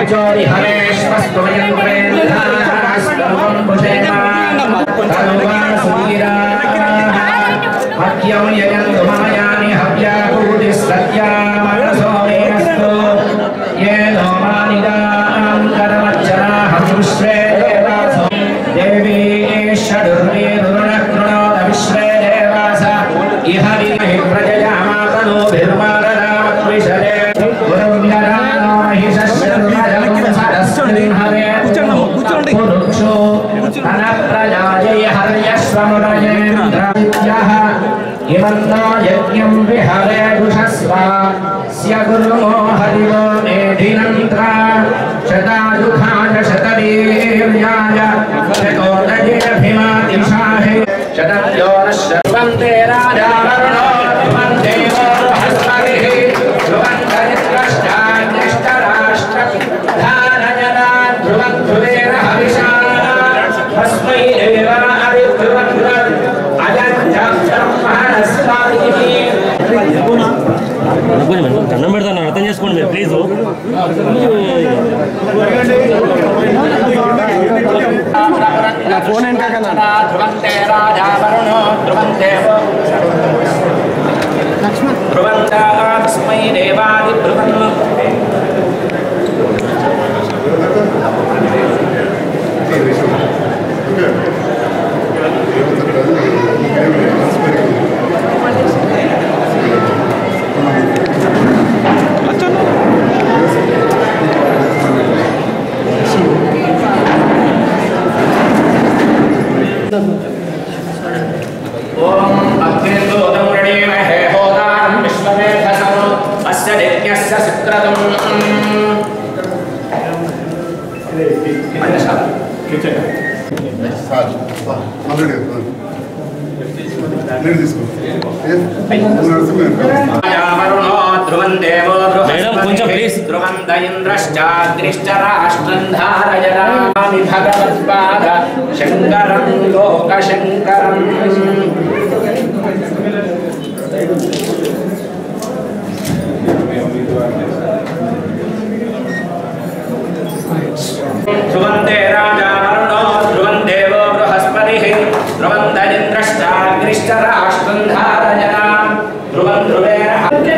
చోరి హరేశ్వస్తు మధ్యం యజంతు మాయాని హవ్యాకూతి సత్యా మనసో మేనస్తు ఏ నోమానిదాం కరమచ్చనాహం విశ్వే దేవాసో దేవీ షడుర్వీరుణ కృణోద విశ్వే దేవాస ఇహ విహి ప్రజయామాతనో భిర్మాదరామద్విషదే గురువ్యరానో మహిషశర్మజం సరస్వతిహరే కూర్చోండి పురుషో తన ప్రజాజయ హర్యశ్వమురయేంద్రవిద్యః ఇమన్నో యజ్ఞం విహరే దుషస్వ స్య గురుమో హరివో మేధినంత్ర శతాయుధాయ శతవీర్యాయ శతోదయేభిమాతిషాహే శతద్యోరశ్వంతే రాజా వరుణో ధ్రువం దేవో బృహస్పతిః ధ్రువం దరిద్రశ్చాన్యష్టరాష్ట్ర ధారయనాన్ ధ్రువం ధ్రువేణ హవిషా తస్మై దేవా అరిధ్రువం అజంత బ్రహ్మణస్పతిః అనుకోని మేడం దండం పెడతాను అర్థం చేసుకోండి మీరు ప్లీజ్ ఫోన్ ధ్రువంతే రాజా వరుణో ధ్రువంతే ధ్రువంతాస్మై దేవాది ధ్రువం ఓం అగ్నిర్గోదమురణీమహే హోదాం విశ్వమేధసం అస్య యజ్ఞస్య సుక్రతుం అన్నశాల సార్ ఆల్రెడీ నేను తీసుకో రాజావరుణో ధ్రువం దేవో మేడం, కొంచెం please. ధ్రువం దయింద్రశ్చాగ్నిశ్చరాష్ట్రం ధారయరామి భగవత్పాద శంకరం లోకశంకరం ధ్రువంతే రాజావరుణో ధ్రువం దేవో బృహస్పతిః ధ్రువం దయింద్రశ్చాగ్నిశ్చరాష్ట్రం ధారయరాం ధ్రువం ధ్రువేణ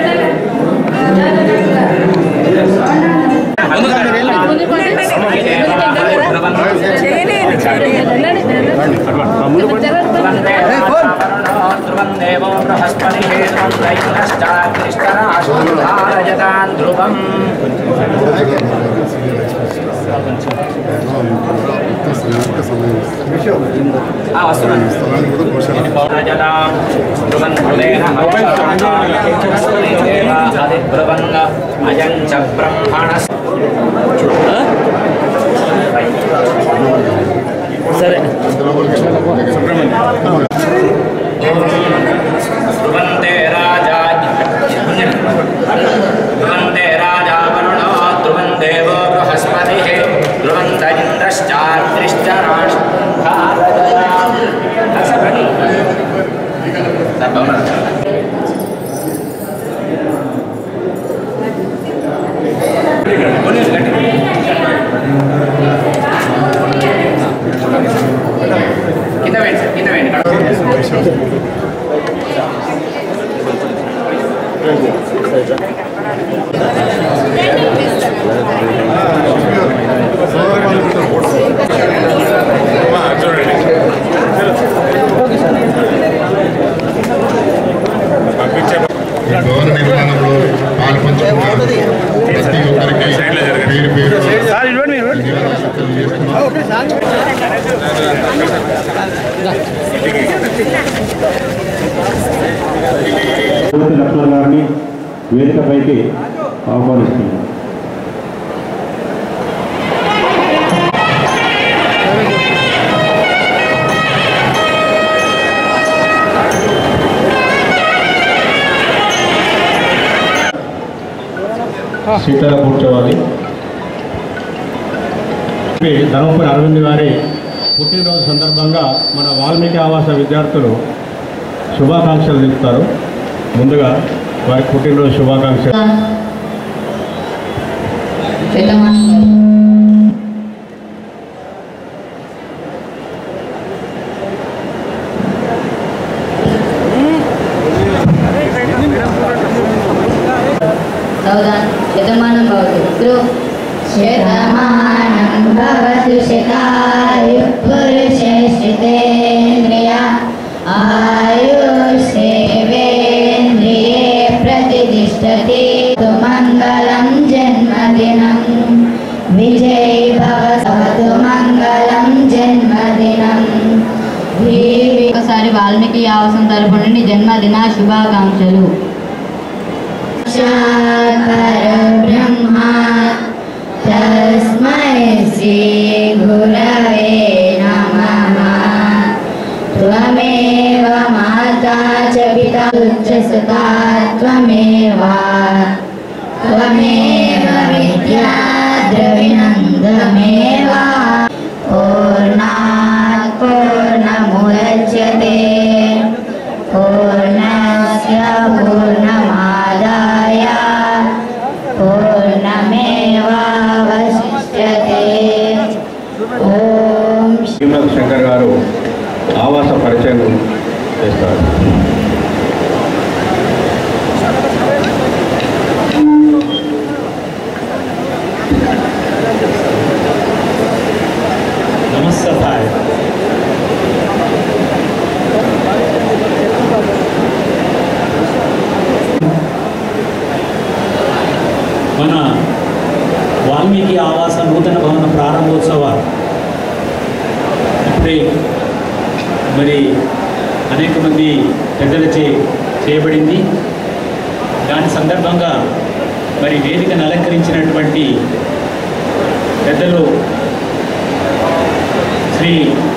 ధ్రువం దేవో బృహస్పతి ధ్రువం దైవశ్చాగ్నిష్టరాజతాన్ ధ్రువం ఆ వస్తున్నాను జలాం ధ్రువం ధ్రువేణ ధ్రువం అయం చ బ్రహ్మణ సరే ధ్రువంతే రాజా ధ్రువంతే రాజా వరుణో ధ్రువం దేవో బృహస్పతి ధ్రువం దరింద్రశ్చాద్రిశ్చ కింద వేయండి సార్ కింద వేయండి భవన నిర్మాణంలో పాల్పంచుకున్నారు ప్రతి ఒక్కరికి పేరు పేరు జ్యోతి లక్ష్మణ్ గారిని వేదికపైకి ఆహ్వానిస్తున్నాం సీతల కూర్చోవాలి ధర్మపురి అరవింద్ గారి పుట్టినరోజు సందర్భంగా మన వాల్మీకి ఆవాస విద్యార్థులు శుభాకాంక్షలు తెలుపుతారు ముందుగా వారి పుట్టినరోజు శుభాకాంక్షలు పెద్దమ్మ भवतु शतमानं भवतु शतायुः पुरुषश्रितेन्द्रिय आयुष्सेवेन्द्रिये प्रतिष्ठति तु मङ्गलं जन्मदिनं विजयी भव सवतु मङ्गलं जन्मदिनं ఒకసారి వాల్మీకి యావసం తరపు నుండి జన్మదిన శుభాకాంక్షలు పరబ్రహ్మా తస్మై శ్రీ గురవే నమః त्वमेव माता च पिता च सुता त्वमेव त्वमेव विद्या द्रविणन्दमेव पूर्णात् पूर्णमुदच्यते पूर्णस्य पूर्णमादाय पूर्णमेवावशिष्यते ॐ శ్రీమద్ శంకర్ గారు ఆవాస పరిచయం చేస్తారు నమస్కారం మన వాల్మీకి ఆవాస నూతన భవన ప్రారంభోత్సవ ఇప్పుడే మరి అనేక మంది పెద్దలచే చేయబడింది దాని సందర్భంగా మరి వేదికను అలంకరించినటువంటి పెద్దలు శ్రీ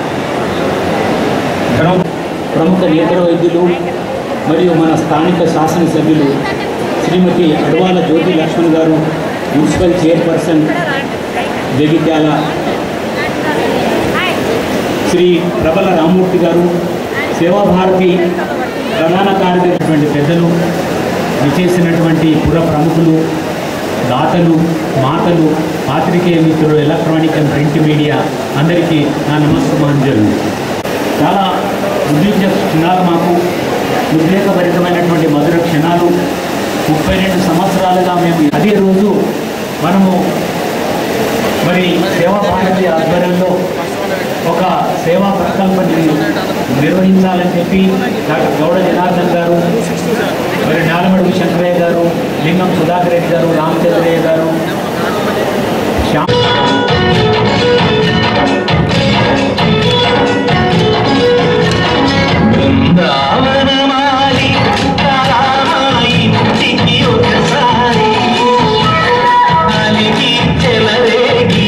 ధనం ప్రముఖ నేత్ర వైద్యులు మరియు మన స్థానిక శాసనసభ్యులు శ్రీమతి అడవాల జ్యోతి లక్ష్మణ్ గారు మున్సిపల్ చైర్పర్సన్ జగిత్యాల శ్రీ ప్రబల రామ్మూర్తి గారు సేవాభారతి ప్రధాన కార్యదర్శి పెద్దలు విచేసినటువంటి పుర ప్రముఖులు దాతలు మాతలు పాత్రికేయ మిత్రులు ఎలక్ట్రానిక్ అండ్ ప్రింట్ మీడియా అందరికీ నా నమస్కారాంజలు చాలా ఉద్యోగ క్షణాలు మాకు ఉద్వేగభరితమైనటువంటి మధుర క్షణాలు ముప్పై రెండు సంవత్సరాలుగా మేము అదే రోజు మనము మరి సేవా భారతి ఆధ్వర్యంలో ఒక సేవా ప్రకల్పని నిర్వహించాలని చెప్పి డాక్టర్ గౌడ జనార్దన్ గారు మరి నాలమడుగు శంకరయ్య గారు లింగం సుధాకర్ రెడ్డి గారు రామచంద్రయ్య గారు శ్యామ్ బృందావనమాలి రామాయి ఇంటికి ఒకసారి అలిగి చెలరేగి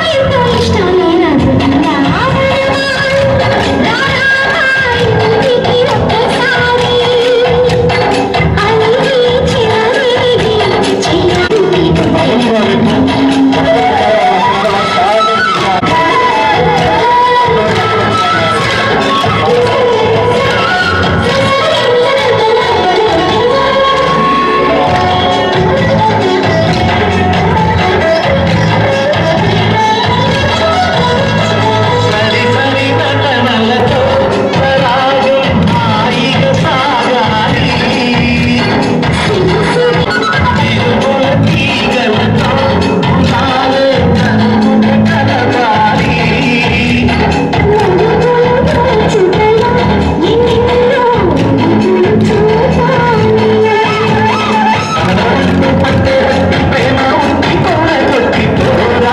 సరి సరి నటనలతో రాగం హాయిగా సాగాలి తిరుమల తీగలతో నాలో కనుక కలగాలి ప్రేమ ఉట్టి కూడా కొట్టి పోరా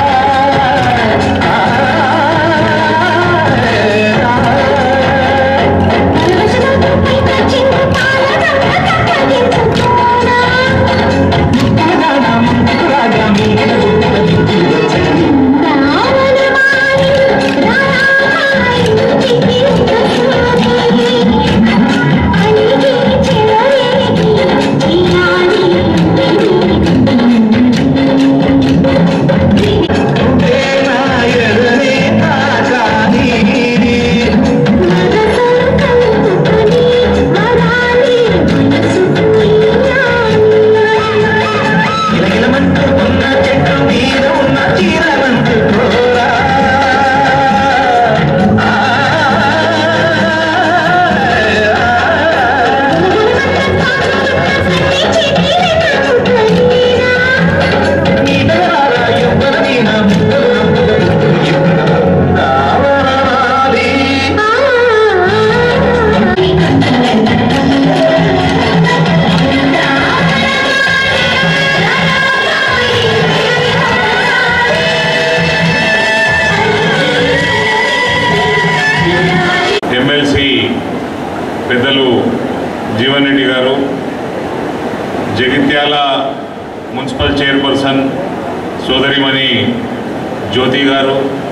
ఉన్న చెట్టు మీద ఉన్న చీరమంటూ పోరా ఆ మున్సిపల్ చైర్పర్సన్ సోదరిమణి జ్యోతి గారు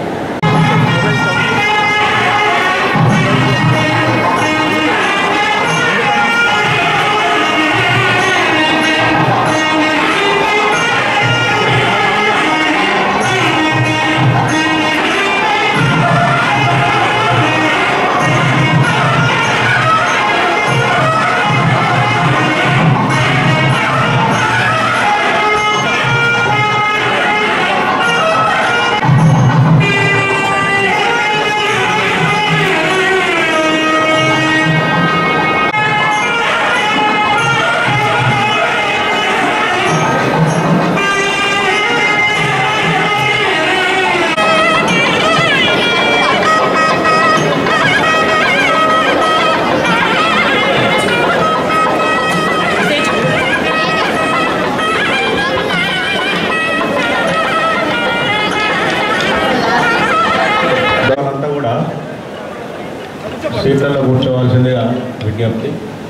వాళ్ళంతా కూడా సీట్లలో కూర్చోవలసిందిగా విజ్ఞప్తి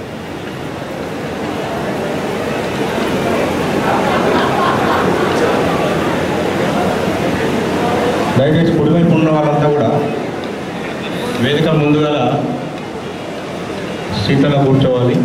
దయచేసి కుడివైపు ఉన్న వాళ్ళంతా కూడా వేదిక ముందుగా సీట్లలో కూర్చోవాలి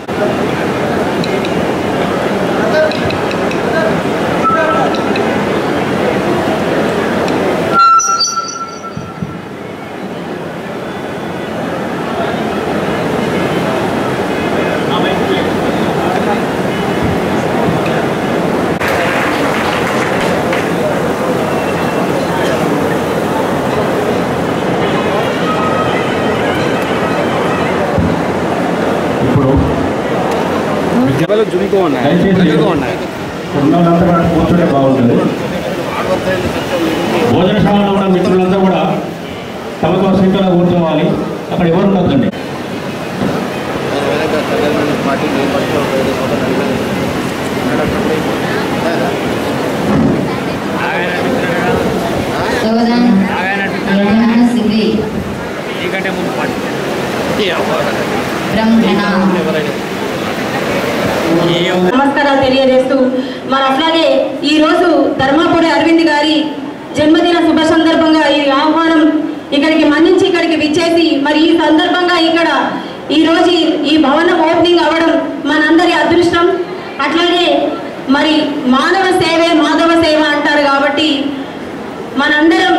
ఇప్పుడు దయచేసి ఉన్నదంతా కూడా కూర్చుంటే బాగుంటుంది భోజనశాలలో ఉన్న మిత్రులంతా కూడా తమ తమ సీట్లలో కూర్చోవాలి అక్కడ ఎవరు ఉండొద్దండి సోదన్ యజమాన సిద్ధి బ్రహ్మణ నమస్కారాలు తెలియజేస్తూ మరి అట్లాగే ఈ రోజు ధర్మాపురి అరవింద్ గారి జన్మదిన శుభ సందర్భంగా ఈ ఆహ్వానం ఇక్కడికి మన్నించి ఇక్కడికి విచ్చేసి మరి ఈ సందర్భంగా ఇక్కడ ఈ రోజు ఈ- ఈ భవనం ఓపెనింగ్ అవ్వడం మనందరి అదృష్టం అట్లాగే మరి మానవ సేవే మాధవ సేవ అంటారు కాబట్టి మనందరం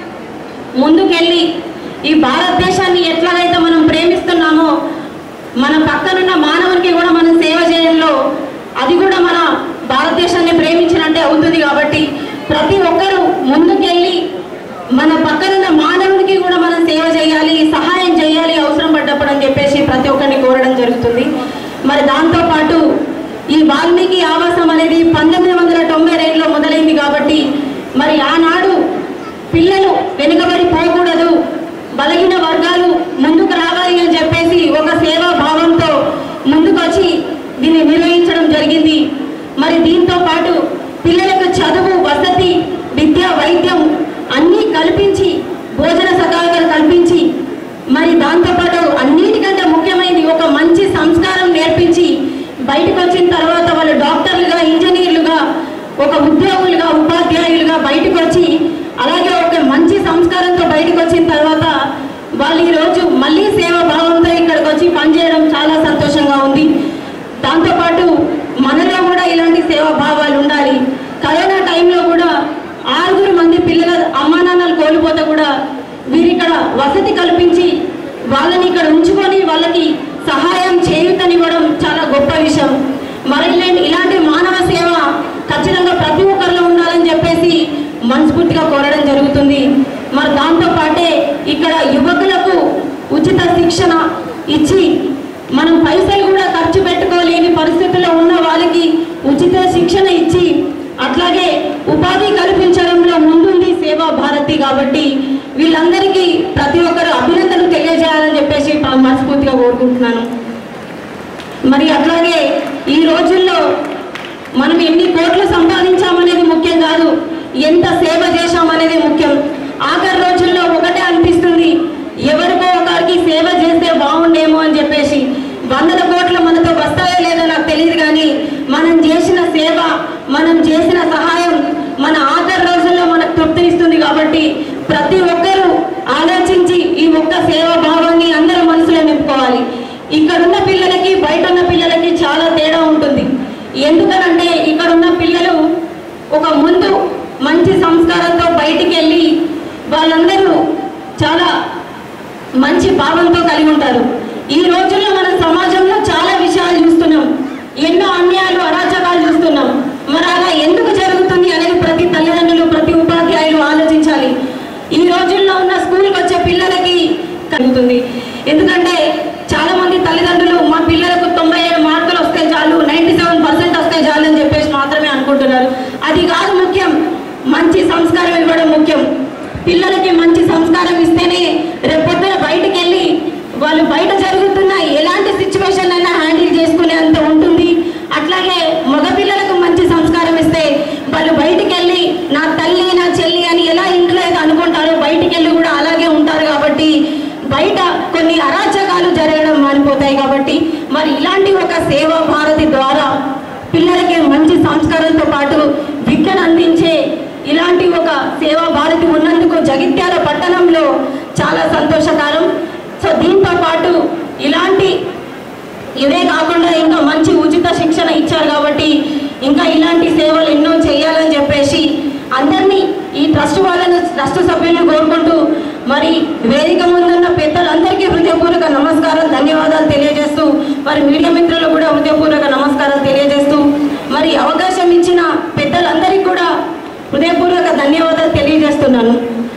ముందుకెళ్ళి ఈ భారతదేశాన్ని ఎట్లాగైతే మనం ప్రేమిస్తున్నామో మన పక్కనున్న మానవునికి కూడా మనం సేవ చేయడంలో అది కూడా మన భారతదేశాన్ని ప్రేమించినట్టే అవుతుంది కాబట్టి ప్రతి ఒక్కరూ ముందుకెళ్ళి మన పక్కనున్న మానవునికి కూడా మనం సేవ చేయాలి సహాయం చేయాలి అవసరం పడ్డప్పుడు అని చెప్పేసి ప్రతి ఒక్కరిని కోరడం జరుగుతుంది మరి దాంతోపాటు ఈ వాల్మీకి ఆవాసం అనేది పంతొమ్మిది వందల తొంభై రెండులో మొదలైంది కాబట్టి మరి ఆనాడు పిల్లలు వెనుకబడి పోకూడదు బలహీన వర్గాలు ముందుకు రావాలి అని చెప్పేసి ఒక సేవా భావంతో ముందుకొచ్చి దీన్ని నిర్వహించడం జరిగింది మరి దీంతో పాటు పిల్లలకు చదువు వసతి విద్య వైద్యం అన్నీ కల్పించి భోజన సౌకర్యాలు కల్పించి మరి దాంతోపాటు అన్నిటికంటే ముఖ్యమైనది ఒక మంచి సంస్కారం నేర్పించి బయటకు వచ్చిన తర్వాత వాళ్ళు డాక్టర్లుగా ఇంజనీర్లుగా ఒక ఉద్యోగులుగా ఉపాధ్యాయులుగా బయటకు వచ్చి అలాగే ఒక మంచి సంస్కారంతో బయటకు వచ్చిన తర్వాత వాళ్ళు ఈరోజు మళ్ళీ సేవ భావంతో ఇక్కడికి వచ్చి పనిచేయడం చాలా సంతోషంగా ఉంది దాంతోపాటు మనలో కూడా ఇలాంటి సేవా భావాలు ఉండాలి కరోనా టైంలో కూడా ఆరుగురు మంది పిల్లల అమ్మా నాన్నలు కోల్పోతే కూడా వీరు ఇక్కడ వసతి కల్పించి వాళ్ళని ఇక్కడ ఉంచుకొని వాళ్ళకి సహాయం చేయుతనివ్వడం చాలా గొప్ప విషయం మరి ఇలాంటి ఇలాంటి మానవ సేవ ఖచ్చితంగా ప్రతి ఒక్కరిలో ఉండాలని చెప్పేసి మనస్ఫూర్తిగా కోరడం జరుగుతుంది మరి దాంతో పాటే ఇక్కడ యువకులకు ఉచిత శిక్షణ ఇచ్చి మనం పైసలు కూడా ఖర్చు పెట్టుకోలేని పరిస్థితుల్లో ఉన్న వాళ్ళకి ఉచిత శిక్షణ ఇచ్చి అట్లాగే ఉపాధి కల్పించడంలో ముందుంది సేవా భారతి కాబట్టి వీళ్ళందరికీ ప్రతి ఒక్కరు అభినందనలు తెలియజేయాలని చెప్పేసి మనస్ఫూర్తిగా కోరుకుంటున్నాను మరి అట్లాగే ఈ రోజుల్లో మనం ఎన్ని కోట్లు సంపాదించామనేది ముఖ్యం కాదు ఎంత సేవ చేశామనేది ముఖ్యం ఆఖరి రోజుల్లో ఒకటే అనిపిస్తుంది ఎవరికో ఒకరికి సేవ చేస్తే బాగుండేమో అని చెప్పేసి వందల కోట్లు మనతో వస్తాయో లేదో నాకు తెలియదు కానీ మనం చేసిన సేవ మనం చే- కాబట్టి ప్రతి ఒక్కరూ ఆలోచించి ఈ ఒక్క సేవా భావాన్ని అందరూ మనసులో నింపుకోవాలి ఇక్కడ ఉన్న పిల్లలకి బయట ఉన్న పిల్లలకి చాలా తేడా ఉంటుంది ఎందుకనంటే ఇక్కడ ఉన్న పిల్లలు ఒక ముందు మంచి సంస్కారంతో బయటికి వెళ్ళి వాళ్ళందరూ చాలా మంచి భావంతో కలిగి ఉంటారు ఈ రోజుల్లో మన సమాజంలో చాలా విషయాలు చూస్తున్నాం ఎన్నో అన్యాయాలు అరాచకాలు చూస్తున్నాం మరి అలా ఎందుకు జరుగుతుంది అనేది ప్రతి తల్లిదండ్రులు ప్రతి ఉపాధ్యాయులు ఆలోచించాలి ఈ రోజుల్లో ఉన్న స్కూల్కి వచ్చే పిల్లలకి కలుగుతుంది ఎందుకంటే చాలా మంది తల్లిదండ్రులు మా పిల్లలకు తొంభై ఏడు మార్కులు వస్తే చాలు నైంటీ సెవెన్ పర్సెంట్ వస్తే చాలు అని చెప్పేసి మాత్రమే అనుకుంటున్నారు అది కాదు ముఖ్యం మంచి సంస్కారం ఇవ్వడం ముఖ్యం పిల్లలకి మంచి సంస్కారం ఇస్తేనే రేపొద్దున బయటికి వెళ్ళి వాళ్ళు బయట జరుగుతున్న ఎలాంటి సిచ్యువేషన్ అయినా హ్యాండిల్ చేసుకునే అంత ఉంటుంది అట్లాగే మగ పిల్లలకు మంచి సంస్కారం ఇస్తే వాళ్ళు బయటికి వెళ్ళి నా తల్లి నా చెల్లి అని ఎలా ఇంట్లో అయితే అనుకుంటారో బయటికి వెళ్ళి కూడా అలాగే ఉంటారు కాబట్టి బయట కొన్ని అరాచకాలు జరగడం మానిపోతాయి కాబట్టి మరి ఇలాంటి ఒక సేవా భారతి ద్వారా పిల్లలకి మంచి సంస్కారంతో పాటు విద్యను అందించే ఇలాంటి ఒక సేవా భారతి ఉన్నందుకు జగిత్యాల పట్టణంలో చాలా సంతోషకరం సో దీంతో పాటు ఇలాంటి ఇదే కాకుండా ఇంకా మంచి ఉచిత శిక్షణ ఇచ్చారు కాబట్టి ఇంకా ఇలాంటి సేవలు ఎన్నో చేయాలని చెప్పేసి అందరినీ ఈ ట్రస్ట్ వాళ్ళని ట్రస్ట్ సభ్యులను కోరుకుంటూ మరి వేదిక ముందున్న పెద్దలందరికీ హృదయపూర్వక నమస్కారం ధన్యవాదాలు తెలియజేస్తూ మరి మీడియా మిత్రులు కూడా హృదయపూర్వక నమస్కారాలు తెలియజేస్తూ మరి అవకాశం ఇచ్చిన పెద్దలందరికీ కూడా హృదయపూర్వక ధన్యవాదాలు తెలియజేస్తున్నాను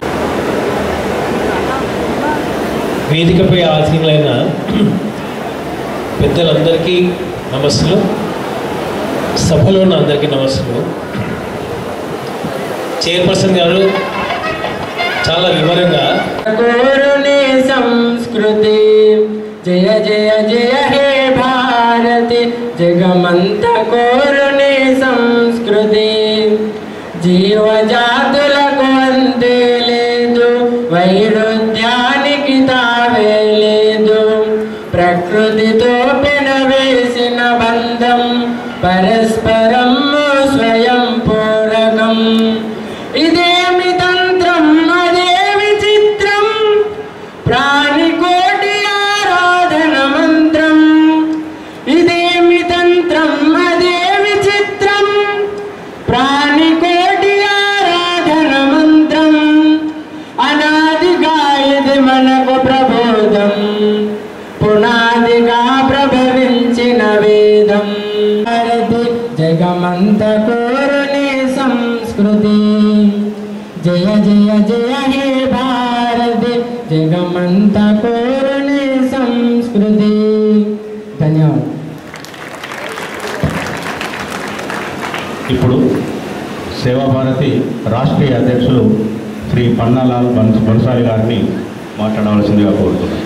వేదికపై ఆసీనులైన పెద్దలందరికీ నమస్సులు సభలో ఉన్న అందరికీ నమస్సులు చైర్పర్సన్ గారు చాలా వివరంగా కోరుని సంస్కృతి జయ జయ జయ హే భారతి జగమంత కోరుని సంస్కృతి జీవజాతులకు అంతే లేదు వైరుధ్యానికి తావే లేదు ప్రకృతితో పెనవేసిన బంధం పరస్పరం స్వయం పూరకం ఇదేమి తంత్రం అదే విచిత్రం ప్రాణికోటి ఆరాధన మంత్రం ఇదేమి తంత్రం అదే విచిత్రం ప్రాణికోటి ఆరాధన మంత్రం అనాదిగా ఇది మనకు ప్రబోధం పునాదిగా ప్రభవించిన వేదం భారతి జగమంత కోరుని సంస్కృతి జయ జయ జయ హే భారతి జగమంత కోరుని సంస్కృతి ధన్యవాదాలు ఇప్పుడు సేవాభారతి రాష్ట్రీయ అధ్యక్షులు శ్రీ పన్నాలాల్ బన్స్ బన్సాలి గారిని మాట్లాడవలసిందిగా కోరుతున్నాను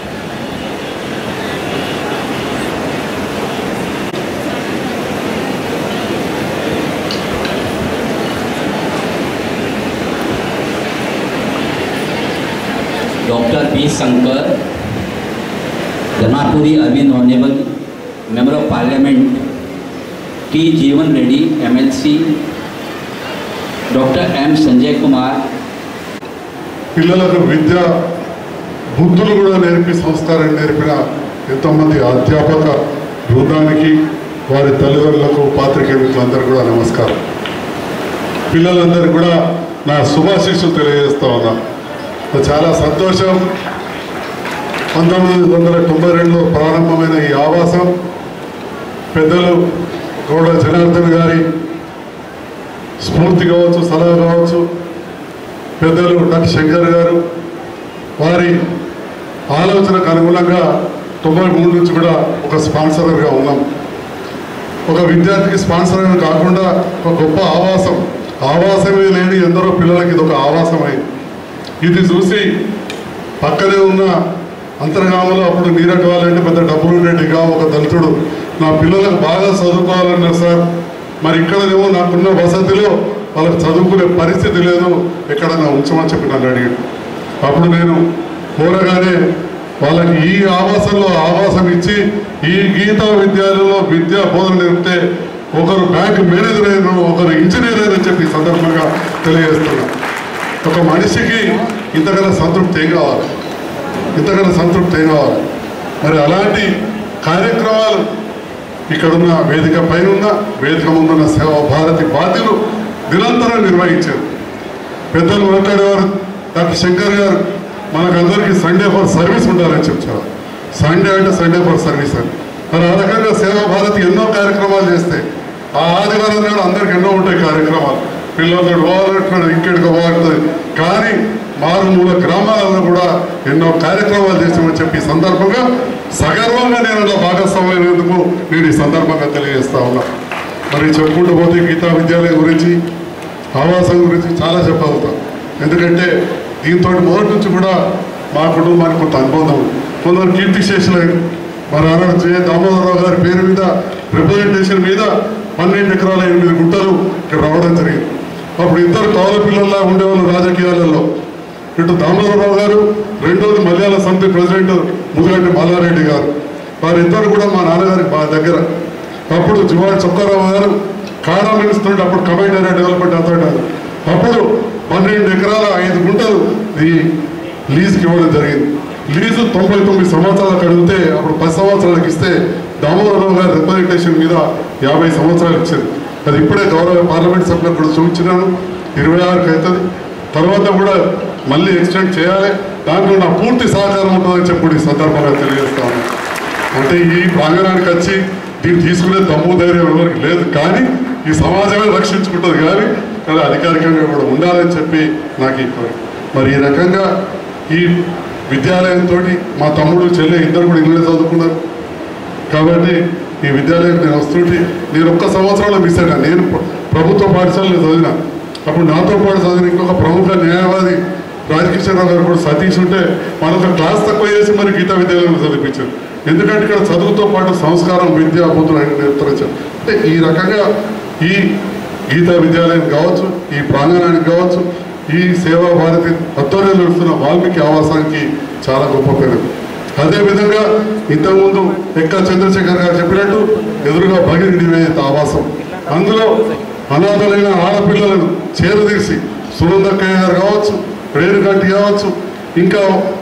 Dr. P. Shankar, Dhanapuri Arvind Honorable Member of Parliament, T. Jeevan Reddy, MLC, Dr. M. Sanjay Kumar, పిల్లలకు విద్య బుద్ధులు కూడా నేర్పి సంస్కారం నేర్పిన ఎంతోమంది అధ్యాపక బృందానికి వారి తల్లిదండ్రులకు పాత్రికేయులందరూ కూడా నమస్కారం పిల్లలందరికీ కూడా నా శుభాశీస్సులు తెలియజేస్తా ఉన్నా చాలా సంతోషం పంతొమ్మిది వందల తొంభై రెండులో ప్రారంభమైన ఈ ఆవాసం పెద్దలు గౌడ జనార్దన్ గారి స్ఫూర్తి కావచ్చు సలహా కావచ్చు పెద్దలు డాక్టర్ శంకర్ గారు వారి ఆలోచనకు అనుగుణంగా తొంభై మూడు నుంచి కూడా ఒక స్పాన్సర్గా ఉన్నాం ఒక విద్యార్థికి స్పాన్సర్ అని కాకుండా ఒక గొప్ప ఆవాసం ఆవాసమే లేని ఎందరో పిల్లలకి ఇది ఒక ఆవాసమైంది ఇది చూసి పక్కనే ఉన్న అంతర్గామలో అప్పుడు నీరటి వాళ్ళంటే పెద్ద డబ్బులు ఉండేటిగా ఒక దళితుడు నా పిల్లలకు బాగా చదువుకోవాలన్నారు సార్ మరి ఇక్కడనేమో నాకున్న వసతిలో వాళ్ళకి చదువుకునే పరిస్థితి లేదు ఎక్కడన్నా ఉంచమని చెప్పి నన్ను అడిగాడు అప్పుడు నేను కోరగానే వాళ్ళకి ఈ ఆవాసంలో ఆవాసం ఇచ్చి ఈ గీతా విద్యాలయంలో విద్యా బోధన నేర్పితే ఒకరు బ్యాంక్ మేనేజర్ అయినారు ఒకరు ఇంజనీర్ అయినని చెప్పి ఈ సందర్భంగా తెలియజేస్తున్నాను ఒక మనిషికి ఇంతకన్నా సంతృప్తి ఏం కావాలి ఇంతకన్నా సంతృప్తి ఏం కావాలి మరి అలాంటి కార్యక్రమాలు ఇక్కడున్న వేదిక పైన ఉన్న వేదిక ముందున్న సేవా భారతి బాధ్యులు నిరంతరం నిర్వహించారు పెద్దలు మాట్లాడేవారు డాక్టర్ శంకర్ గారు మనకందరికీ సండే ఫర్ సర్వీస్ ఉండాలని చెప్తారు సండే అంటే సండే ఫర్ సర్వీస్ అని మరి ఆ రకంగా సేవా భారతి ఎన్నో కార్యక్రమాలు చేస్తే ఆ ఆదివారం నాడు అందరికి ఎన్నో ఉంటాయి కార్యక్రమాలు పిల్లలతో పోవాలంటున్నాడు ఇంకెడికి పోవాలంటుంది కానీ మారుమూల గ్రామాలలో కూడా ఎన్నో కార్యక్రమాలు చేసామని చెప్పి ఈ సందర్భంగా సగర్వంగా నేను అలా భాగస్వామ్యమైనందుకు నేను ఈ సందర్భంగా తెలియజేస్తా ఉన్నా మరి చెప్పుకుంటూ పోతే గీతా విద్యాలయం గురించి ఆవాసం గురించి చాలా చెప్పగలుగుతాం ఎందుకంటే దీంతో మొదటి నుంచి కూడా మా కుటుంబానికి కొంత అనుబంధం ఉంది. కొందరు కీర్తి శేషులైన మరి ఆనాడు జే దామోదరరావు గారి పేరు మీద రిప్రజెంటేషన్ మీద పన్నెండు ఎకరాల ఎనిమిది గుంటలు ఇక్కడ రావడం జరిగింది అప్పుడు ఇద్దరు కౌల పిల్లల్లా ఉండేవాళ్ళు రాజకీయాలలో ఇటు దామోదరరావు గారు రెండోది మలయాళ సమితి ప్రెసిడెంట్ ముదిగంటి మల్లారెడ్డి గారు వారిద్దరు కూడా మా నాన్నగారికి మా దగ్గర అప్పుడు జువాడి చొక్కారావు గారు కాడా మినిస్టర్ అప్పుడు కమాండర్ డెవలప్మెంట్ అథారిటీ అప్పుడు పన్నెండు ఎకరాల ఐదు గుంటలు ఈ లీజుకి ఇవ్వడం జరిగింది లీజు తొంభై తొమ్మిది సంవత్సరాలకు అడిగితే అప్పుడు పది సంవత్సరాలకు ఇస్తే దామోదరరావు గారి రిప్రజెంటేషన్ మీద యాభై సంవత్సరాలు ఇచ్చారు అది ఇప్పుడే గౌరవ పార్లమెంట్ సభ్యులకు కూడా చూపించినాను ఇరవై ఆరుకి అవుతుంది తర్వాత కూడా మళ్ళీ ఎక్స్టెండ్ చేయాలి దాంట్లో నా పూర్తి సహకారం ఉంటుందని చెప్పి కూడా ఈ సందర్భంగా తెలియజేస్తాను అంటే ఈ ప్రాంగణానికి వచ్చి దీన్ని తీసుకునే దమ్ము ధైర్యం ఎవరికి లేదు కానీ ఈ సమాజమే రక్షించుకుంటుంది కానీ అది అధికారికంగా కూడా ఉండాలని చెప్పి నాకు ఈ కోరిక. మరి ఈ రకంగా ఈ విద్యాలయంతో మా తమ్ముడు చెల్లె ఇద్దరు కూడా ఇంగ్లీష్ చదువుకున్నారు కాబట్టి ఈ విద్యాలయం నేను వస్తుంటే నేను ఒక్క సంవత్సరంలో మిస్ అయినా నేను ప్ర- ప్రభుత్వ పాఠశాలలో చదివిన అప్పుడు నాతో పాటు చదివిన ఇంకొక ప్రముఖ న్యాయవాది రాజకిషన్రావు గారు కూడా సతీష్ ఉంటే మనకు క్లాస్ తక్కువ చేసి మరి గీతా విద్యాలయంలో చదివించారు ఎందుకంటే ఇక్కడ చదువుతో పాటు సంస్కారం విద్యా బుద్ధులు ఆయన నేర్పరించారు అంటే ఈ రకంగా ఈ గీతా విద్యాలయం కావచ్చు ఈ ప్రాంగణానికి కావచ్చు ఈ సేవా భారతి ఆధ్వర్యంలో నడుస్తున్న వాల్మీకి ఆవాసానికి చాలా గొప్ప పేరు అదేవిధంగా ఇంతకుముందు ఎక్క చంద్రశేఖర్ గారు చెప్పినట్టు ఎదురుగా భగిరి నివేదిత ఆవాసం అందులో అనాథలైన ఆడపిల్లలను చేరదీసి సునందక్కయ్య గారు కావచ్చు రేణుగంటి కావచ్చు ఇంకా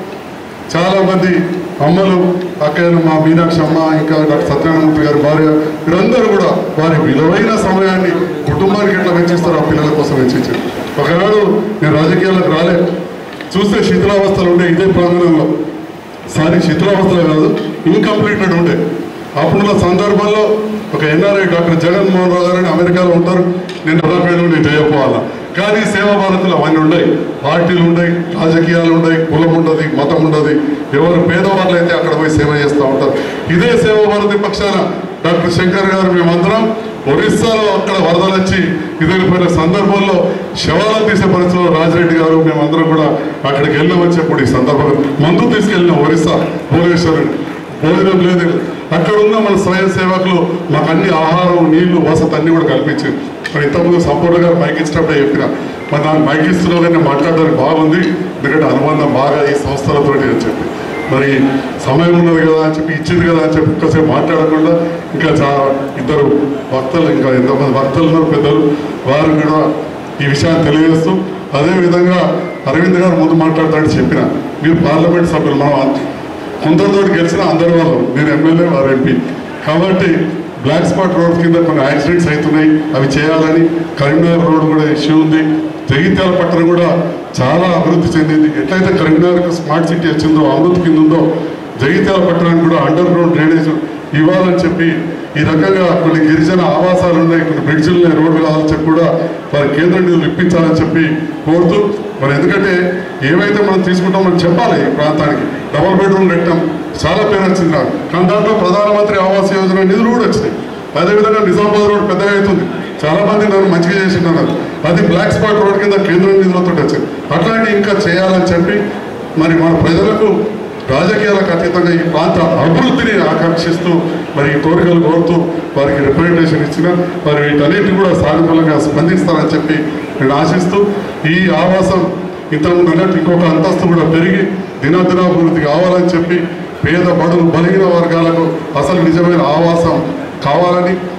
చాలా మంది అమ్మలు అక్కయ్యలు మా మీనాక్షి అమ్మ ఇంకా డాక్టర్ సత్యనారాయణమూర్తి గారి భార్య వీరందరూ కూడా వారి విలువైన సమయాన్ని కుటుంబానికి ఎట్లా వెచ్చిస్తారు ఆ పిల్లల కోసం వెచ్చించారు ఒకనాడు నేను రాజకీయాలకు రాలే చూస్తే శిథిలావస్థలు ఉండే ఇదే ప్రాంగణంలో సారీ శిథిలావస్థలు కాదు ఇన్కంప్లీటెడ్ ఉండే అప్పుడున్న సందర్భంలో ఒక ఎన్ఆర్ఐ డాక్టర్ జగన్మోహన్ రావు గారని అమెరికాలో ఉంటారు నేను అడగలేదు నేను చేయకపోవాలా కానీ సేవా భారతులు అవన్నీ ఉన్నాయి పార్టీలు ఉన్నాయి రాజకీయాలు ఉన్నాయి కులం ఉండదు మతం ఉండదు ఎవరు పేదవాళ్ళు అయితే అక్కడ పోయి సేవ చేస్తూ ఉంటారు ఇదే సేవా భారతి పక్షాన డాక్టర్ శంకర్ గారు మేమందరం ఒరిస్సాలో అక్కడ వరదలు వచ్చి ఎదిరిపోయిన సందర్భంలో శవాలను తీసే పరిస్థితిలో రాజిరెడ్డి గారు మేమందరం కూడా అక్కడికి వెళ్ళామని చెప్పి ఈ సందర్భంగా మందు తీసుకెళ్ళినాం ఒరిస్సా భువనేశ్వరుడు భోజనం లేదు అక్కడ ఉన్న మన స్వయం సేవకులు మాకు అన్ని ఆహారం నీళ్లు వసతి అన్ని కూడా కల్పించారు మరి ఇంతకుముందు సంపూర్ణ గారు మైక్ ఇచ్చినప్పుడే చెప్పిన మరి నాకు మైక్ ఇస్తున్నావు కానీ మాట్లాడడానికి బాగుంది ఎందుకంటే అనుబంధం బాగా ఈ సంస్థలతో అని చెప్పి మరి సమయం ఉన్నది కదా అని చెప్పి ఇచ్చింది కదా అని చెప్పి ఇంకోసేపు మాట్లాడకుండా ఇంకా చాలా ఇద్దరు భక్తులు ఇంకా ఎంతమంది భక్తులు ఉన్నారు పెద్దలు వారు కూడా ఈ విషయాన్ని తెలియజేస్తూ అదేవిధంగా అరవింద్ గారు ముందు మాట్లాడతాడని చెప్పిన మీరు పార్లమెంట్ సభ్యులు మనం అంత- కొందరితో గెలిచిన అందరి వాళ్ళు నేను ఎమ్మెల్యే వారు ఎంపీ కాబట్టి బ్లాక్ స్పాట్ రోడ్ కింద కొన్ని యాక్సిడెంట్స్ అవుతున్నాయి అవి చేయాలని కరీంనగర్ రోడ్ కూడా ఇష్యూ ఉంది జగిత్యాల పట్టణం కూడా చాలా అభివృద్ధి చెందింది ఎట్లయితే కరీంనగర్కి స్మార్ట్ సిటీ వచ్చిందో అమృత్ కింద ఉందో జగిత్యాల పట్టణానికి కూడా అండర్ గ్రౌండ్ డ్రైనేజ్ ఇవ్వాలని చెప్పి ఈ రకంగా కొన్ని గిరిజన ఆవాసాలు ఉన్నాయి కొన్ని బ్రిడ్జిలు ఉన్నాయి రోడ్లు కావాలని చెప్పి కూడా వారి కేంద్ర నిధులు ఇప్పించాలని చెప్పి కోరుతూ మరి ఎందుకంటే ఏవైతే మనం తీసుకుంటామో మనం చెప్పాలి ఈ ప్రాంతానికి డబల్ బెడ్రూమ్ కట్టాం చాలా పేరు వచ్చింది నాకు కానీ దాంట్లో ప్రధానమంత్రి ఆవాస్ యోజన నిధులు కూడా వచ్చినాయి అదేవిధంగా నిజామాబాద్ రోడ్ పెద్దగా అవుతుంది చాలా మంది నన్ను మంచిగా చేసిందన్నారు అది బ్లాక్ స్పాట్ రోడ్ కింద కేంద్ర నిధులతో వచ్చింది అట్లాంటి ఇంకా చేయాలని చెప్పి మరి మన ప్రజలకు రాజకీయాలకు అతీతంగా ఈ ప్రాంత అభివృద్ధిని ఆకాంక్షిస్తూ మరి ఈ కోరికలు కోరుతూ వారికి రిప్రజెంటేషన్ ఇచ్చిన మరి వీటన్నిటిని కూడా సానుకూలంగా స్పందిస్తారని చెప్పి నేను ఆశిస్తూ ఈ ఆవాసం ఇంతకుముందు అన్నట్టు ఇంకొక అంతస్తు కూడా పెరిగి దినదినాభివృద్ధి కావాలని చెప్పి పేద బడులు బలిగిన వర్గాలకు అసలు నిజమైన ఆవాసం కావాలని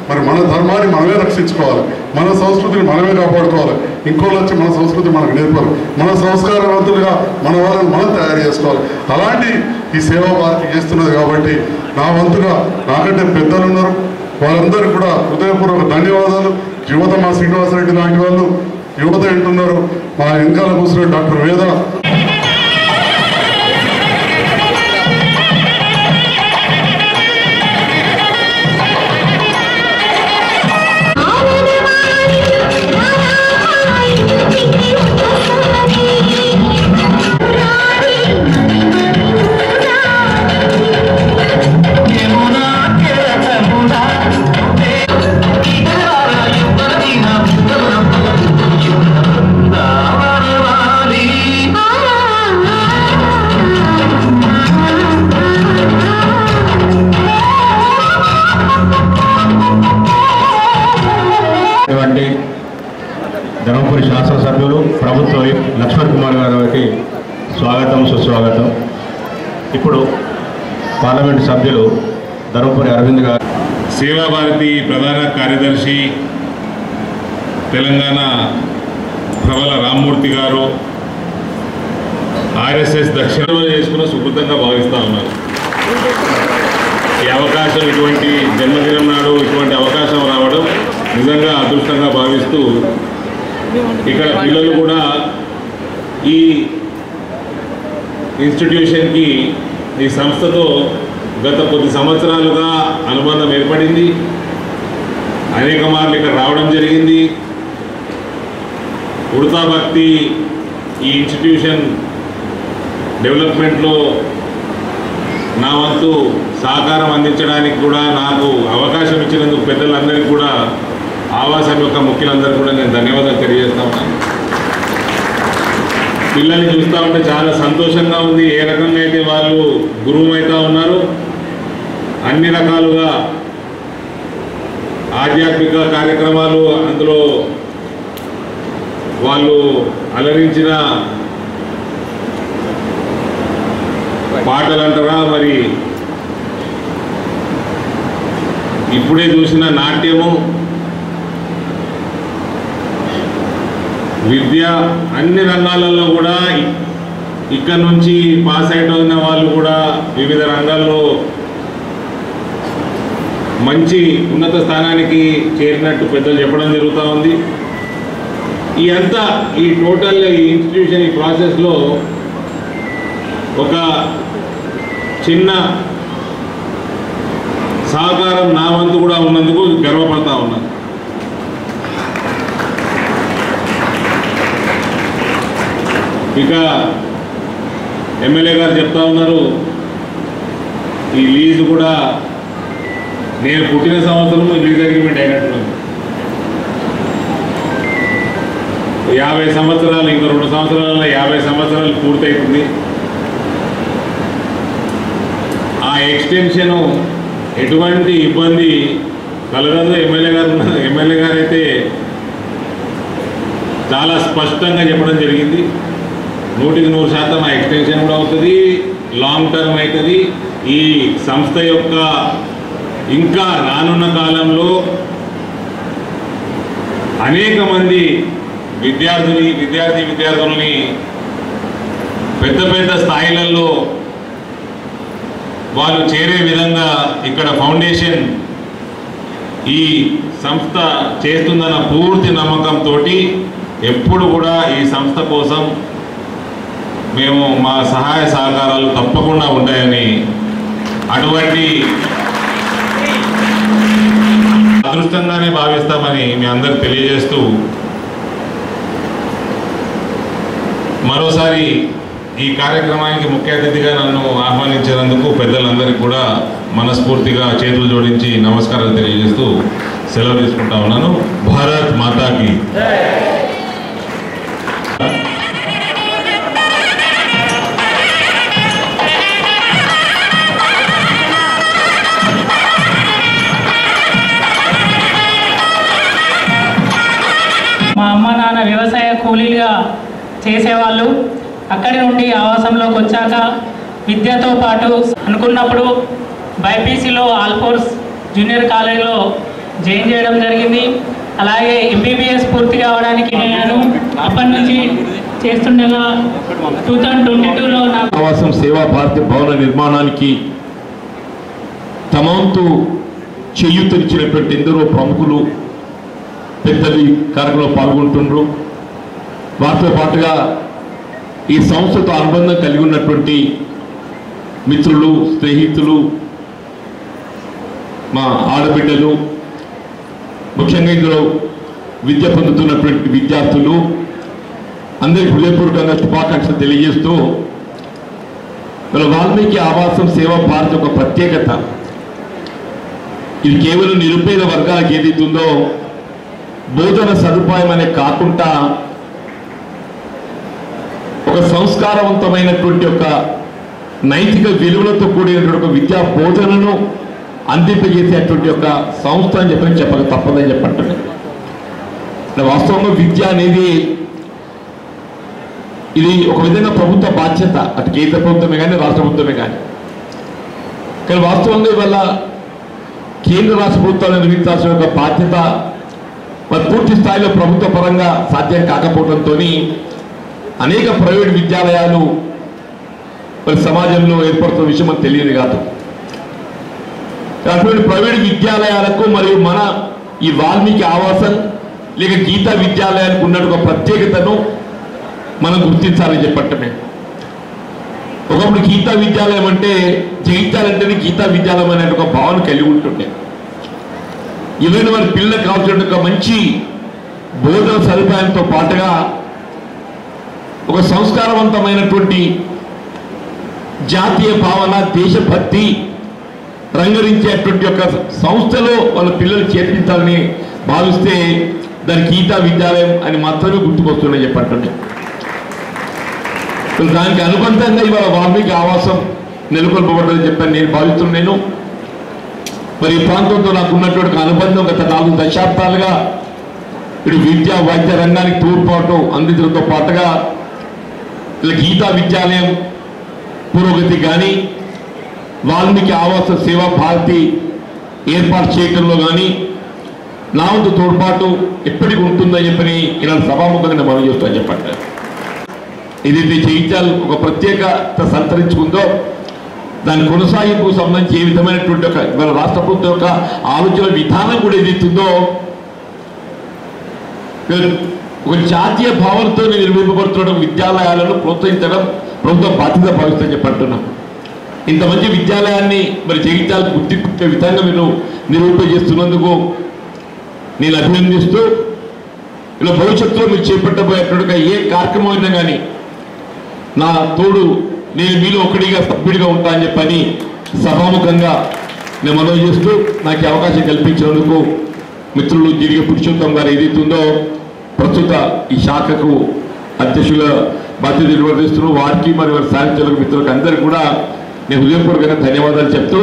మరి మన ధర్మాన్ని మనమే రక్షించుకోవాలి మన సంస్కృతిని మనమే కాపాడుకోవాలి ఇంకోళ్ళు వచ్చి మన సంస్కృతి మనకు నేర్పరు మన సంస్కారవంతులుగా మన వాళ్ళని మనం తయారు చేసుకోవాలి అలాంటి ఈ సేవా భారతి చేస్తున్నది కాబట్టి నా వంతుగా నాకంటే పెద్దలు ఉన్నారు వాళ్ళందరికీ కూడా హృదయపూర్వక ధన్యవాదాలు యువత మా శ్రీనివాసరెడ్డి లాంటి వాళ్ళు యువత ఏంటున్నారు మా వెనకాల కూర్చున్న డాక్టర్ వేద ఇటువంటి ధర్మపురి శాసనసభ్యులు ప్రభుత్వ విప్ లక్ష్మణ్ కుమార్ గారికి స్వాగతం సుస్వాగతం ఇప్పుడు పార్లమెంట్ సభ్యులు ధర్మపురి అరవింద్ గారు సేవా భారతి ప్రధాన కార్యదర్శి తెలంగాణ ప్రబల రామ్మూర్తి గారు ఆర్ఎస్ఎస్ దక్షిణ చేసుకున్న సుకృతంగా భావిస్తూ ఉన్నారు ఈ అవకాశం ఇటువంటి జన్మదినం నాడు ఇటువంటి అవకాశం రావడం నిజంగా అదృష్టంగా భావిస్తూ ఇక్కడ పిల్లలు కూడా ఈ ఇన్స్టిట్యూషన్కి ఈ సంస్థతో గత కొద్ది సంవత్సరాలుగా అనుబంధం ఏర్పడింది అనేక మార్లు ఇక్కడ రావడం జరిగింది ఉడతా భక్తి ఈ ఇన్స్టిట్యూషన్ డెవలప్మెంట్లో నా వంతు సహకారం అందించడానికి కూడా నాకు అవకాశం ఇచ్చినందుకు పెద్దలందరికీ కూడా ఆవాసం యొక్క ముఖ్యులందరికీ కూడా నేను ధన్యవాదాలు తెలియజేస్తా ఉన్నాను పిల్లల్ని చూస్తూ ఉంటే చాలా సంతోషంగా ఉంది ఏ రకంగా అయితే వాళ్ళు గురువు అవుతా ఉన్నారు అన్ని రకాలుగా ఆధ్యాత్మిక కార్యక్రమాలు అందులో వాళ్ళు అలరించిన పాటలు అంటారా మరి ఇప్పుడే చూసిన నాట్యము విద్య అన్ని రంగాలలో కూడా ఇ- ఇక్కడ నుంచి పాస్ అయిన వాళ్ళు కూడా వివిధ రంగాల్లో మంచి ఉన్నత స్థానానికి చేరినట్టు పెద్దలు చెప్పడం జరుగుతూ ఉంది ఈ అంతా ఈ టోటల్ ఈ ఇన్స్టిట్యూషన్ ఈ ప్రాసెస్లో ఒక చిన్న సహకారం నా వంతు కూడా ఉన్నందుకు గర్వపడతా ఉన్నాను ఇక ఎమ్మెల్యే గారు చెప్తా ఉన్నారు ఈ లీజు కూడా నేను పుట్టిన సంవత్సరం లీజ్ అగ్రిమెంట్ అయినట్టుంది యాభై సంవత్సరాలు ఇంకో రెండు సంవత్సరాలలో యాభై సంవత్సరాలు పూర్తవుతుంది ఆ ఎక్స్టెన్షను ఎటువంటి ఇబ్బంది కలగదు ఎమ్మెల్యే గారు ఉన్న- ఎమ్మెల్యే గారు అయితే చాలా స్పష్టంగా చెప్పడం జరిగింది నూటికి నూరు శాతం ఆ ఎక్స్టెన్షన్ కూడా అవుతుంది లాంగ్ టర్మ్ అవుతుంది ఈ సంస్థ యొక్క ఇంకా రానున్న కాలంలో అనేక మంది విద్యార్థుని విద్యార్థి విద్యార్థులని పెద్ద పెద్ద స్థాయిలలో వాళ్ళు చేరే విధంగా ఇక్కడ ఫౌండేషన్ ఈ సంస్థ చేస్తుందన్న పూర్తి నమ్మకంతో ఎప్పుడు కూడా ఈ సంస్థ కోసం మేము మా సహాయ సహకారాలు తప్పకుండా ఉంటాయని అటువంటి అదృష్టంగానే భావిస్తామని మీ అందరికి తెలియజేస్తూ మరోసారి ఈ కార్యక్రమానికి ముఖ్య అతిథిగా నన్ను ఆహ్వానించినందుకు పెద్దలందరికీ కూడా మనస్ఫూర్తిగా చేతులు జోడించి నమస్కారాలు తెలియజేస్తూ సెలవు తీసుకుంటా ఉన్నాను భారత్ మాతాకి మా అమ్మ నాన్న వ్యవసాయ కూలీలుగా చేసేవాళ్ళు అక్కడి నుండి ఆవాసంలోకి వచ్చాక విద్యతో పాటు అనుకున్నప్పుడు బైపీసీలో ఆల్ఫోర్స్ జూనియర్ కాలేజీలో జాయిన్ చేయడం జరిగింది అలాగే ఎంబీబీఎస్ పూర్తి కావడానికి నేను అప్పటి నుంచి చేస్తుండగా టూ థౌజండ్ ట్వంటీ టూలో నాకు ఆవాసం సేవా భారతి భవన నిర్మాణానికి తమ వంతు చేయూతనిచ్చినటువంటి ఎందరో ప్రముఖులు పెద్దలు ఈ కార్యక్రమంలో పాల్గొంటున్నారు వారితో పాటుగా ఈ సంస్థతో అనుబంధం కలిగి ఉన్నటువంటి మిత్రులు స్నేహితులు మా ఆడబిడ్డలు ముఖ్యంగా ఇందులో విద్య పొందుతున్నటువంటి విద్యార్థులు అందరికి హృదయపూర్వకంగా శుభాకాంక్షలు తెలియజేస్తూ మన వాల్మీకి ఆవాసం సేవా భారత్ ఒక ప్రత్యేకత ఇది కేవలం నిరుపేద వర్గాలకు ఏదైతుందో బోధన సదుపాయం అనే కాకుండా ఒక సంస్కారవంతమైనటువంటి ఒక నైతిక విలువలతో కూడినటువంటి ఒక విద్యా బోధనను అందింపజేసేటువంటి ఒక సంస్థ అని చెప్పని చెప్పక తప్పదని చెప్పంటున్నాను వాస్తవంగా విద్య అనేది ఇది ఒక విధంగా ప్రభుత్వ బాధ్యత అటు కేంద్ర ప్రభుత్వమే కానీ రాష్ట్ర ప్రభుత్వమే కానీ కానీ వాస్తవంగా ఇవాళ కేంద్ర రాష్ట్ర ప్రభుత్వాలు నిర్వహించాల్సిన ఒక బాధ్యత మరి పూర్తి స్థాయిలో ప్రభుత్వ పరంగా సాధ్యం కాకపోవడంతో అనేక ప్రైవేట్ విద్యాలయాలు మరి సమాజంలో ఏర్పడుతున్న విషయం మనకు తెలియదు కాదు అటువంటి ప్రైవేట్ విద్యాలయాలకు మరియు మన ఈ వాల్మీకి ఆవాసం లేక గీతా విద్యాలయానికి ఉన్నట్టు ఒక ప్రత్యేకతను మనం గుర్తించాలని చెప్పటమే ఒకప్పుడు గీతా విద్యాలయం అంటే జయించాలంటేనే గీతా విద్యాలయం అనే ఒక భావన కలిగి ఉంటుండే ఈవెన్ వారి పిల్లలకు కావాల్సిన ఒక మంచి బోధన సదుపాయంతో పాటుగా ఒక సంస్కారవంతమైనటువంటి జాతీయ భావన దేశభక్తి రంగరించేటువంటి ఒక సంస్థలో వాళ్ళ పిల్లలు చేర్పించాలని భావిస్తే దాని గీతా విద్యాలయం అని మాత్రమే గుర్తుకొస్తున్నాయి చెప్పండి దానికి అనుబంధంగా ఇవాళ వాల్మీకి ఆవాసం నెలకొల్పబడ్డదని చెప్పని నేను భావిస్తున్నాను మరి ఈ ప్రాంతంతో నాకు ఉన్నటువంటి ఒక అనుబంధం గత నాలుగు దశాబ్దాలుగా ఇటు విద్యా వైద్య రంగానికి తోడ్పాటు అందించడంతో పాటుగా ఇలా గీతా విద్యాలయం పురోగతి కానీ వాల్మీకి ఆవాస సేవా భారతి ఏర్పాటు చేయడంలో కానీ నా వంతు తోడ్పాటు ఎప్పటికి ఉంటుందని చెప్పని ఇలా సభాముఖంగా మనం చేస్తాను చెప్పండి ఇది జయించాల్ ఒక ప్రత్యేకత సంతరించుకుందో దాని కొనసాగింపు సంబంధించి ఏ విధమైనటువంటి ఒక మన రాష్ట్ర ప్రభుత్వం యొక్క ఆలోచన విధానం కూడా ఏదైతుందో ఒక జాతీయ భావనతో నిర్వహింపబడుతున్న విద్యాలయాలను ప్రోత్సహించడం ప్రభుత్వం బాధ్యత భావిస్తుందని చెప్పంటున్నాం ఇంత మంచి విద్యాలయాన్ని మరి జగిత్యాలకు గుర్తింపే విధంగా మీరు నిరూపించేస్తున్నందుకు నేను అభినందిస్తూ ఇలా భవిష్యత్తులో మీరు చేపట్టబోయేటువంటి ఏ కార్యక్రమం అయినా కానీ నా తోడు నేను మీలో ఒకటిగా సభ్యుడిగా ఉంటా అని చెప్పని సభాముఖంగా నేను మనవి చేస్తూ నాకు ఈ అవకాశం కల్పించినందుకు మిత్రులు జిరిగే పురుషోత్తం గారు ఏదైతుందో ప్రస్తుత ఈ శాఖకు అధ్యక్షుల బాధ్యత నిర్వర్తిస్తున్నారు వారికి మరి వారి సాహిత్యులకు మిత్రులకు అందరికీ కూడా నేను హృదయపూర్వకంగా ధన్యవాదాలు చెప్తూ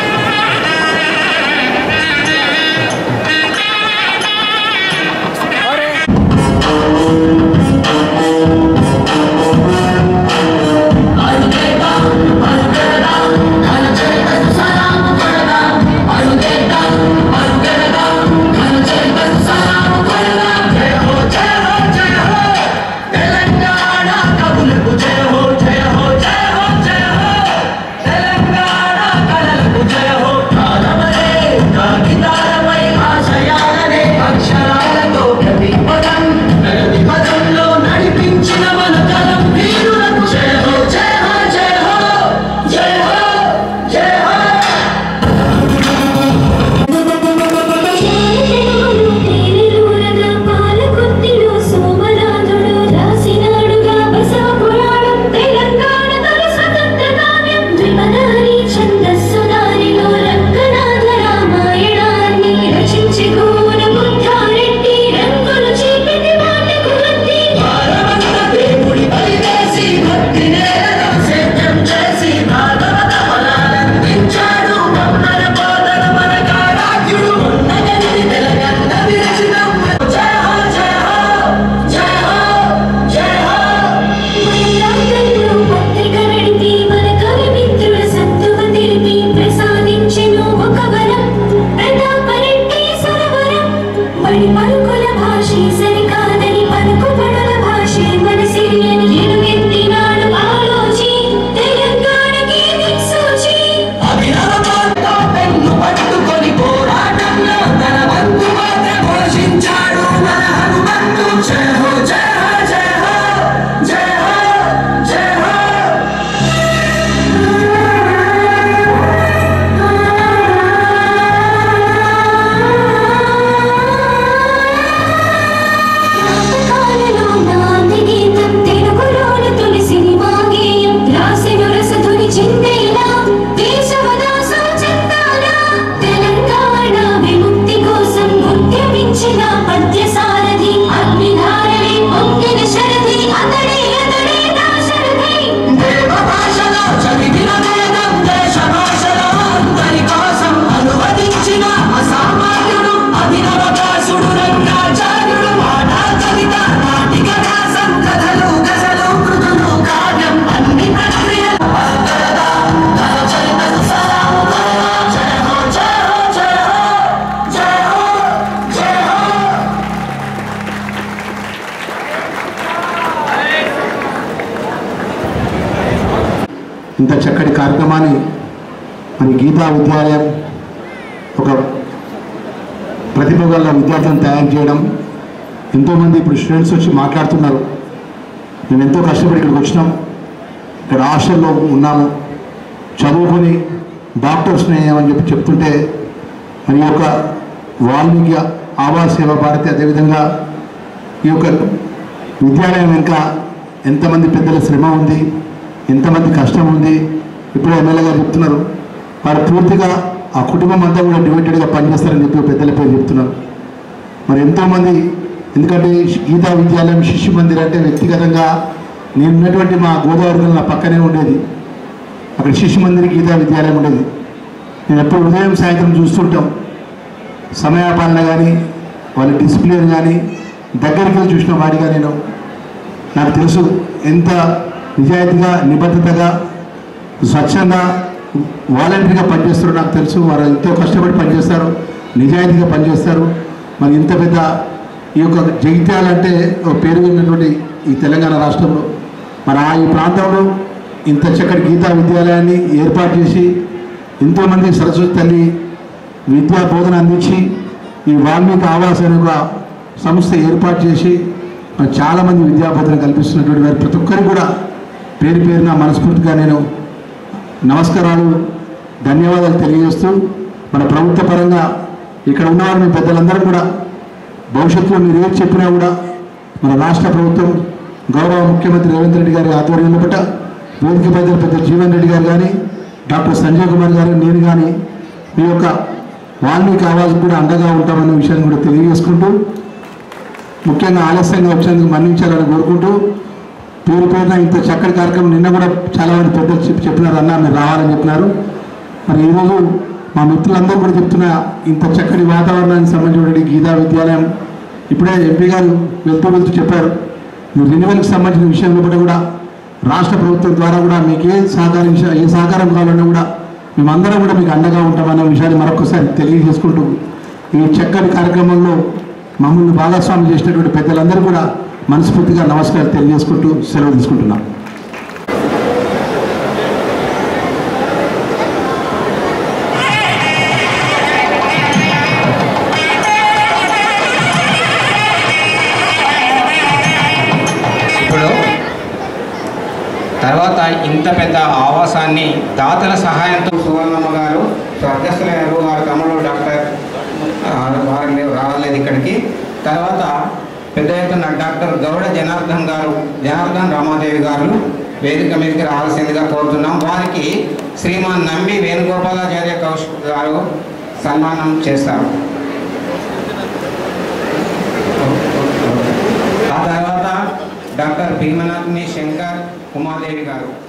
తెలంగాణ కవులకు జయ హో జయ హో జయ హో జయ హో తెలంగాణ కళలకు ఇంత చక్కటి కార్యక్రమాన్ని మరి గీతా విద్యాలయం ఒక ప్రతిభ గల విద్యార్థులను తయారు చేయడం ఎంతోమంది ఇప్పుడు స్టూడెంట్స్ వచ్చి మాట్లాడుతున్నారు మేము ఎంతో కష్టపడి ఇక్కడికి వచ్చినాం ఇక్కడ హాస్టల్లో ఉన్నాము చదువుకొని డాక్టర్స్ని అయ్యామని చెప్పి చెప్తుంటే మరి ఈ యొక్క వాల్మీకి ఆవాస్ సేవ భారతి అదేవిధంగా ఈ యొక్క విద్యాలయం వెనుక ఎంతమంది పెద్దల శ్రమ ఉంది ఎంతమంది కష్టం ఉంది ఇప్పుడు ఎమ్మెల్యే గారు చెప్తున్నారు వారు పూర్తిగా ఆ కుటుంబం అంతా కూడా డివైడెడ్గా పనిచేస్తారని చెప్పి పెద్దల పేరు చెప్తున్నారు మరి ఎంతోమంది ఎందుకంటే గీతా విద్యాలయం శిశు మందిర్ అంటే వ్యక్తిగతంగా నేను ఉన్నటువంటి మా గోదావరి నా పక్కనే ఉండేది అక్కడ శిశు మందిర్ గీతా విద్యాలయం ఉండేది నేను ఎప్పుడు ఉదయం సాయంత్రం చూస్తుంటాం సమయాపాలన కానీ వాళ్ళ డిసిప్లిన్ కానీ దగ్గరికి వెళ్ళి చూసిన వాడిగా నేను నాకు తెలుసు ఎంత నిజాయితీగా నిబద్ధతగా స్వచ్ఛంగా వాలంటరీగా పనిచేస్తారో నాకు తెలుసు వారు ఎంతో కష్టపడి పనిచేస్తారు నిజాయితీగా పనిచేస్తారు మరి ఇంత పెద్ద ఈ యొక్క జగిత్యాల అంటే ఒక పేరు ఉన్నటువంటి ఈ తెలంగాణ రాష్ట్రంలో మరి ఆ ఈ ప్రాంతంలో ఇంత చక్కటి గీతా విద్యాలయాన్ని ఏర్పాటు చేసి ఎంతోమంది సరస్వతి తల్లి విద్యా బోధన అందించి ఈ వాల్మీకి ఆవాస్ అనే ఒక సంస్థ ఏర్పాటు చేసి మరి చాలామంది విద్యా బోధన కల్పిస్తున్నటువంటి వారి ప్రతి ఒక్కరికి కూడా పేరు పేరున మనస్ఫూర్తిగా నేను నమస్కారాలు ధన్యవాదాలు తెలియజేస్తూ మన ప్రభుత్వ పరంగా ఇక్కడ ఉన్నవారు మీ పెద్దలందరూ కూడా భవిష్యత్తులో మీరు ఏది చెప్పినా కూడా మన రాష్ట్ర ప్రభుత్వం గౌరవ ముఖ్యమంత్రి రేవంత్ రెడ్డి గారి ఆధ్వర్యంలో పట్ల వేదిక పెద్దల పెద్ద జీవన్ రెడ్డి గారు కానీ డాక్టర్ సంజయ్ కుమార్ గారు నేను కానీ మీ యొక్క వాల్మీకి ఆవాజ్ కూడా అండగా ఉంటామన్న విషయాన్ని కూడా తెలియజేసుకుంటూ ముఖ్యంగా ఆలస్యంగా వచ్చేందుకు మన్నించాలని కోరుకుంటూ పేరు పేరున ఇంత చక్కటి కార్యక్రమం నిన్న కూడా చాలామంది పెద్దలు చెప్పి చెప్పినారు అన్న మీరు రావాలని చెప్పినారు మరి ఈరోజు మా మిత్రులందరూ కూడా చెప్తున్న ఇంత చక్కటి వాతావరణానికి సంబంధించిన గీతా విద్యాలయం ఇప్పుడే ఎంపీ గారు వెళ్తూ వెళ్తూ చెప్పారు ఈ రెన్యువల్కి సంబంధించిన విషయంలో కూడా కూడా రాష్ట్ర ప్రభుత్వం ద్వారా కూడా మీకు ఏ సహకారం విషయం ఏ సహకారం కావాలన్నా కూడా మేమందరం కూడా మీకు అండగా ఉంటామన్న విషయాన్ని మరొకసారి తెలియజేసుకుంటూ ఈ చక్కటి కార్యక్రమంలో మమ్మల్ని భాగస్వామి చేసినటువంటి పెద్దలందరూ కూడా మనస్ఫూర్తిగా నమస్కారం తెలియజేసుకుంటూ సెలవు తీసుకుంటున్నాం ఇప్పుడు తర్వాత ఇంత పెద్ద ఆవాసాన్ని దాతల సహాయంతో సువర్ణమ్మ గారు స్వర్గస్థులైన వారి తమ్ముడు డాక్టర్ ఆ, వారు లేవు, రాలేదు ఇక్కడికి తర్వాత పెద్ద ఎత్తున డాక్టర్ గౌడ జనార్దన్ గారు జనార్దన్ రామాదేవి గారు వేదిక మీదకి రావాల్సిందిగా కోరుతున్నాం వారికి శ్రీమాన్ నంబి వేణుగోపాలాచార్య కౌశిక్ గారు సన్మానం చేస్తారు ఆ తర్వాత డాక్టర్ భీమనాథ్ని శంకర్ ఉమాదేవి గారు